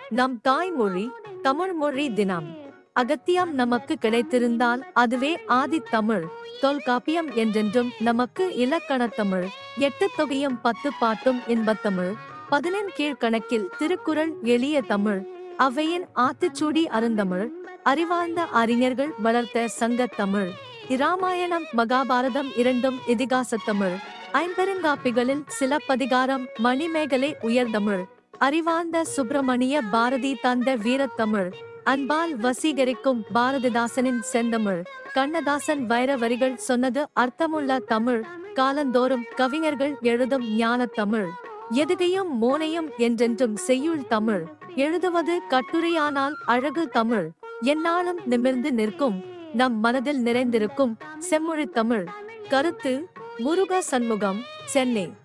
நம் தாய்மொழி தமிழ் மொழி தினம் அகத்தியம் நமக்கு கிடைத்திருந்தால் அதுவே ஆதித் தமிழ் தொல்காப்பியம் என்றென்றும் நமக்கு இலக்கணத் தமிழ் எட்டு தொகையும் பத்து பாட்டும் இன்பத்தமிழ் பதினெண் கீழ்கணக்கில் திருக்குறள் எளிய தமிழ் அவையின் ஆத்திச்சூடி அருந்தமிழ் அறிவார்ந்த அறிஞர்கள் வளர்த்த சங்கத் தமிழ் இராமாயணம் மகாபாரதம் இரண்டும் இதிகாசத் தமிழ் ஐம்பெருங்காப்பிகளில் சிலப்பதிகாரம் மணிமேகலை உயர்தமிழ் அறிவார்ந்த சுப்பிரமணிய பாரதி தந்த வீரத்தமிழ் அன்பால் வசீகரிக்கும் பாரதிதாசனின் செந்தமிழ் கண்ணதாசன் வைர வரிகள் சொன்னது அர்த்தமுள்ள தமிழ் காலந்தோறும் கவிஞர்கள் எழுதும் ஞானத் தமிழ் எதுகையும் மோனையும் என்றென்றும் செய்யுள் தமிழ் எழுதுவது கட்டுரையானால் அழகு தமிழ் எந்நாளும் நிமிர்ந்து நிற்கும் நம் மனதில் நிறைந்திருக்கும் செம்மொழி தமிழ் கருத்து முருக சண்முகம் சென்னை